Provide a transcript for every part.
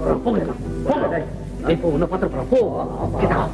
போறான் போங்க சார். போங்க டேய். இப்போ உன்னை பார்த்து போறான் போ Get out.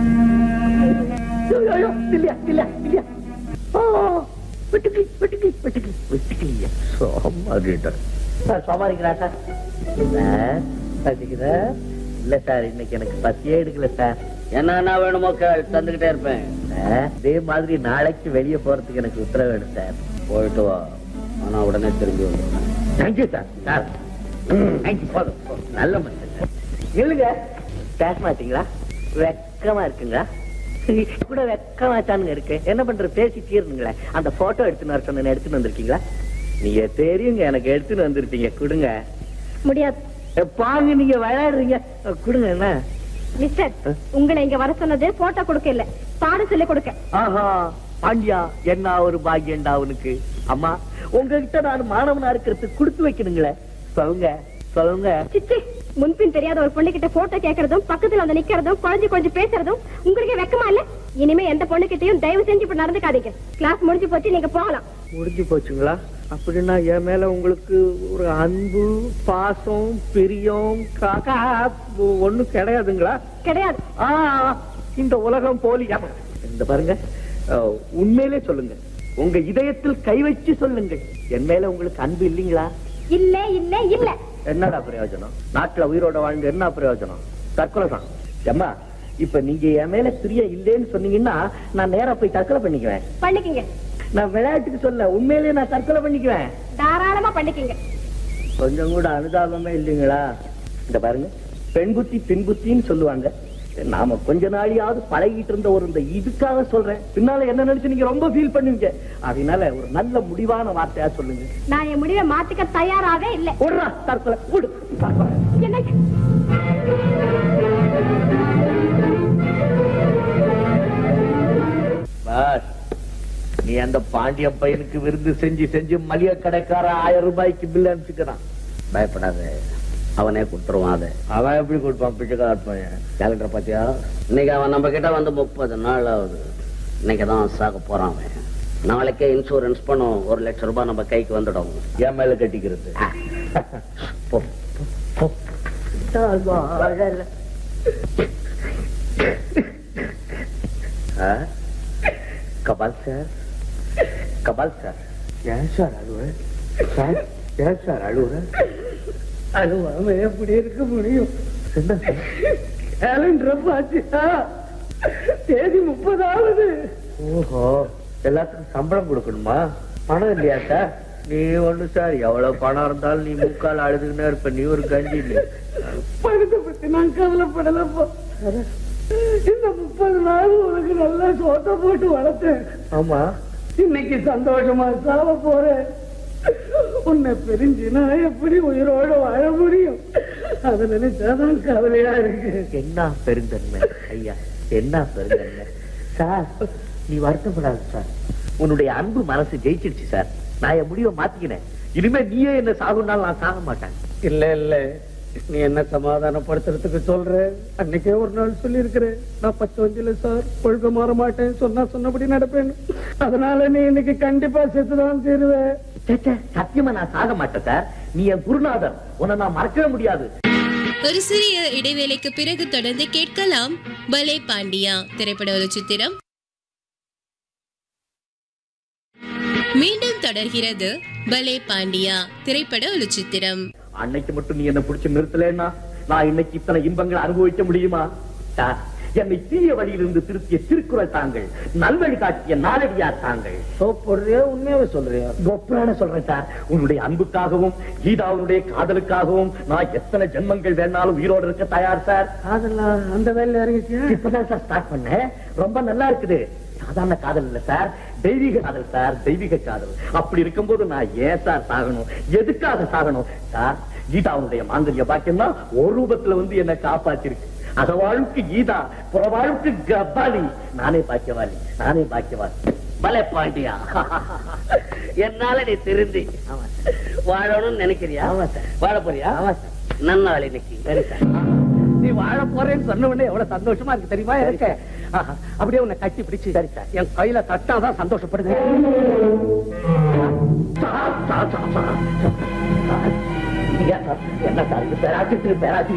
ஐயோ, ஐயோ, இல்லையா இல்லையா இல்லையா ஆ, வெட்டுக்கிளி வெட்டுக்கிளி வெட்டுக்கிளி வெட்டுக்கிளியா சோமாரிட்டர் சார் சோமாரிக்கிறா சார் சார் பசிக்குதா இல்ல சார் இன்னைக்கு எனக்கு பசியே எடுக்கல சார் என்னென்ன வேணுமோ கேள் தந்துகிட்டே இருப்பேன் சார், இதே மாதிரி நாளைக்கு வெளியே போறதுக்கு எனக்கு உத்தரவு வேணும் சார் போயிட்டு வா ஆனா உடனே திரும்பி வந்துடுவேன் தேங்க்யூ சார் சார் தேங்க்யூ போதும் போதும். நல்ல மனுஷன் சார் இல்லைங்க பேச மாட்டீங்களா வெக்கமா இருக்குங்களா கூட வெக்கமா தானுங்க இருக்கு என்ன பண்ற பேசி தீரணுங்களே அந்த போட்டோ எடுத்துன்னு வர சொன்ன எடுத்துன்னு வந்திருக்கீங்களா நீங்க தெரியுங்க எனக்கு எடுத்துன்னு வந்திருப்பீங்க கொடுங்க முடியாது ஏ, பாங்க நீங்க விளையாடுறீங்க கொடுங்க என்ன மிஸ்டர் உங்களை இங்க வர சொன்னது போட்டோ கொடுக்க இல்ல பாட சொல்லி கொடுக்க ஆஹா பாண்டியா என்ன ஒரு பாக்கியண்டா அவனுக்கு அம்மா உங்ககிட்ட நான் மாணவனா இருக்கிறதுக்கு கொடுத்து வைக்கணுங்களே சொல்லுங்க சொல்லுங்க சிச்சி முன்பின் தெரியாத ஒரு பொண்ணு கிட்ட போட்டோ கேக்குறதும் பக்கத்துல வந்து நிக்கிறதும் குழஞ்சு குழஞ்சு பேசுறதும் உங்களுக்கு வெக்கமா இல்ல இனிமே எந்த பொண்ணு கிட்டயும் தயவு செஞ்சு இப்படி நடந்துக்காதீங்க கிளாஸ் முடிஞ்சு போச்சு நீங்க போகலாம் முடிஞ்சு போச்சுங்களா அப்படின்னா என் மேல உங்களுக்கு ஒரு அன்பு பாசம் பிரியம் காக்கா ஒண்ணும் கிடையாதுங்களா கிடையாது ஆ, இந்த உலகம் போலி இந்த பாருங்க அஹ், உண்மையிலே சொல்லுங்க உங்க இதயத்தில் கை வச்சு சொல்லுங்க என் மேல உங்களுக்கு அன்பு இல்லைங்களா இல்ல இல்ல இல்ல என்னடா பிரயோஜனம் நாட்டுல உயிரோட வாழ்ந்து என்ன பிரயோஜனம் தற்கொலை தான் அம்மா இப்ப நீங்க என் மேல பிரிய இல்லைன்னு சொன்னீங்கன்னா நான் நேரா போய் தற்கொலை பண்ணிக்குவேன் பண்ணிக்கங்க நான் விளையாட்டுக்கு சொல்ல உண்மையிலேயே நான் தற்கொலை பண்ணிக்குவேன் தாராளமா பண்ணிக்கங்க கொஞ்சம் கூட அனுதாபமே இல்லைங்களா இந்த பாருங்க பெண் புத்தி பின் புத்தின்னு சொல்லுவாங்க நாம கொஞ்ச நாளையாவது பழகிட்டு இருந்த ஒரு இந்த இதுக்காக சொல்றேன் பின்னால என்ன நினைச்சு நீங்க ரொம்ப ஃபீல் பண்ணுவீங்க அதனால ஒரு நல்ல முடிவான வார்த்தையா சொல்லுங்க நான் என் முடிவை மாத்திக்க தயாராவே இல்ல விடுறா தற்கொலை விடு தற்கொலை. என்னங்க பாஸ் நீ அந்த பாண்டிய பையனுக்கு விருந்து செஞ்சு செஞ்சு மளிகை கடைக்கார ஆயிரம் ரூபாய்க்கு பில் அனுப்பிச்சுக்கிறான் பயப்படாத அவனே கொடுத்துருவான் அதை அவன் எப்படி கொடுப்பான் பிச்சைக்கார பையன் கேலண்டர் பாத்தியா இன்னைக்கு அவன் நம்ம கிட்ட வந்து முப்பது நாள் ஆகுது இன்னைக்கு தான் சாக போறான் அவன் நாளைக்கே இன்சூரன்ஸ் பணம் ஒரு லட்சம் ரூபாய் நம்ம கைக்கு வந்துடும் என் மேல கட்டிக்கிறது போ, போ, போ. நான் வாழல. ஆ? கபால் சார் கபால் சார் ஏன் சார் அழுவ சார் ஏன் சார் அழுவுற அழுவாம எப்படி இருக்க முடியும் என்ன சார் கேலண்டர் பாத்தியா தேதி முப்பதாவது ஓஹோ எல்லாத்துக்கும் சம்பளம் கொடுக்கணுமா பணம் இல்லையா சார் நீ ஒண்ணு சார் எவ்வளவு பணம் இருந்தாலும் நீ முக்கால் அழுதுகிட்டே இருப்ப நீ ஒரு கஞ்சி நீ பணத்தை பத்தி நான் கவலைப்படலப்பா இந்த முப்பது நாள் உனக்கு நல்லா சோத்த போட்டு வளர்த்தேன் ஆமா இன்னைக்கு சந்தோஷமா சாவ போறேன் உன்னை பிரிஞ்சு நான் எப்படி உயிரோட வாழ முடியும் அதை நினைச்சாதான் கவலையா இருக்கு என்ன பெருந்தன்மை ஐயா என்ன பெருந்தன்மை சார் நீ வருத்தப்படாத சார் உன்னுடைய அன்பு மனசு ஜெயிச்சிடுச்சு சார் நான் என் முடிவை மாத்திக்கினேன் இனிமே நீயே என்ன சாகுனாலும் நான் சாக மாட்டேன் இல்ல இல்ல நீ என்ன சமாதானப்படுத்துறதுக்கு சொல்ற அன்னைக்கே ஒரு நாள் சொல்லி நான் பச்சை வஞ்சில சார் கொள்கை மாற மாட்டேன் சொன்னா சொன்னபடி நடப்பேன் அதனால நீ இன்னைக்கு கண்டிப்பா செத்துதான் தீருவ ச்சே, ச்சே, சத்தியமா நான் சாக மாட்டேன் சார் நீ என் குருநாதர் உன்னை நான் மறக்கவே முடியாது ஒரு சிறிய இடைவேளைக்கு பிறகு தொடர்ந்து கேட்கலாம் பலே பாண்டியா திரைப்பட ஒரு சித்திரம் மீண்டும் தொடர்கிறது பலே பாண்டியா திரைப்பட ஒரு சித்திரம் அன்னைக்கு மட்டும் நீ என்ன பிடிச்சு நிறுத்தலைன்னா நான் இன்னைக்கு இத்தனை இன்பங்களை அனுபவிக்க முடியுமா சார் என்னை தீய வழியிலிருந்து திருத்திய திருக்குறள் தாங்கள் நல்வழி காட்டிய நாளடியார் தாங்கள் போடுறியா உண்மையாவே சொல்றியா கொப்புரான சொல்றேன் சார் உன்னுடைய அன்புக்காகவும் கீதாவுடைய காதலுக்காகவும் நான் எத்தனை ஜென்மங்கள் வேணாலும் உயிரோடு இருக்க தயார் சார் அதெல்லாம் அந்த வேலையில இறங்கிச்சியா இப்பதான் சார் ஸ்டார்ட் பண்ணேன் ரொம்ப நல்லா இருக்குது சாதாரண காதல் இல்ல சார் தெய்வீக காதல் சார் தெய்வீக காதல் அப்படி இருக்கும்போது நான் ஏன் சார் சாகணும் எதுக்காக சாகணும் சார் கீதாவுடைய மாங்கல்ய பாக்கியம் தான் ஒரு ரூபத்துல வந்து என்ன காப்பாத்திருக்கு அகவாழ்வுக்கு கீதா புறவாழ்வுக்கு கபாலி நானே பாக்கியவாளி நானே பாக்கியவாளி பலே பாண்டியா என்னால நீ திருந்தி வாழணும்னு நினைக்கிறியா ஆமா சார். வாழ போறியா ஆமா சார். நன்னாள் இன்னைக்கு சரி சார் நீ வாழ போறேன்னு சொன்ன உடனே எவ்வளவு சந்தோஷமா இருக்கு தெரியுமா எனக்கு ஆஹா, அப்படியே உன்னை கட்டி பிடிச்சு சரி சார். என் கையில தட்டாதான் சந்தோஷப்படுது sir, sir, sir, sir. Sir, sir. என்ன சார் இது பேராசிரியர் பேராசிரியர்